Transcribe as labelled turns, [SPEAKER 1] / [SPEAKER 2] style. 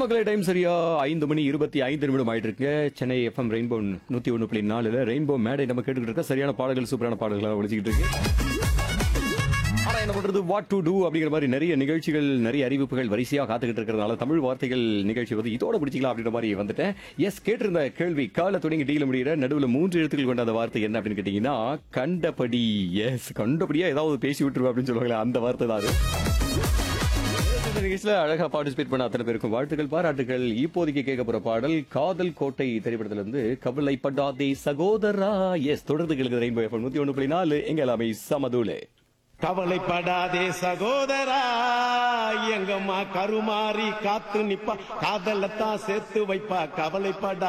[SPEAKER 1] மக்களை டைம் சரியா ஐந்து மணி இருபத்தி ஐந்து நிமிடம் ஆயிட்டு இருக்கு சென்னை எஃப்எம் ரெயின்போ நூத்தி ஒண்ணு புள்ளி நாலுல ரெயின்போ மேடை நம்ம கேட்டுக்கிட்டு இருக்க சரியான பாடல்கள் சூப்பரான பாடல்களை ஒழிச்சுக்கிட்டு இருக்கு ஆனா என்ன பண்றது வாட் டு டூ அப்படிங்கிற மாதிரி நிறைய நிகழ்ச்சிகள் நிறைய அறிவிப்புகள் வரிசையா காத்துக்கிட்டு இருக்கிறதுனால தமிழ் வார்த்தைகள் நிகழ்ச்சி வந்து இதோட பிடிச்சிக்கலாம் அப்படின்ற மாதிரி வந்துட்டேன் எஸ் கேட்டிருந்த கேள்வி கால தொடங்கி டீல முடிகிற நடுவுல மூன்று எழுத்துக்கள் கொண்ட அந்த வார்த்தை என்ன அப்படின்னு கேட்டீங்கன்னா கண்டபடி எஸ் கண்டபடியா ஏதாவது பேசி விட்டுருவா அப்படின்னு சொல்லுவாங்களே அந்த வார்த்தை தான் அது இந்த நிகழ்ச்சியில அழகா பார்ட்டிசிபேட் பண்ண அத்தனை பேருக்கும் வாழ்த்துக்கள் பாராட்டுகள் இப்போதைக்கு கேட்க போற பாடல் காதல் கோட்டை திரைப்படத்துல இருந்து கவலைப்படாதே சகோதரா எஸ் தொடர்ந்து கேளுங்க ரெயின்போ எஃப்எம் நூத்தி ஒண்ணு புள்ளி நாலு எங்க எல்லாமே சமதூளே
[SPEAKER 2] கவலைப்படாதே சகோதரா எங்கம்மா கருமாறி காத்து நிப்பா காதலத்தான் சேர்த்து வைப்பா கவலைப்படா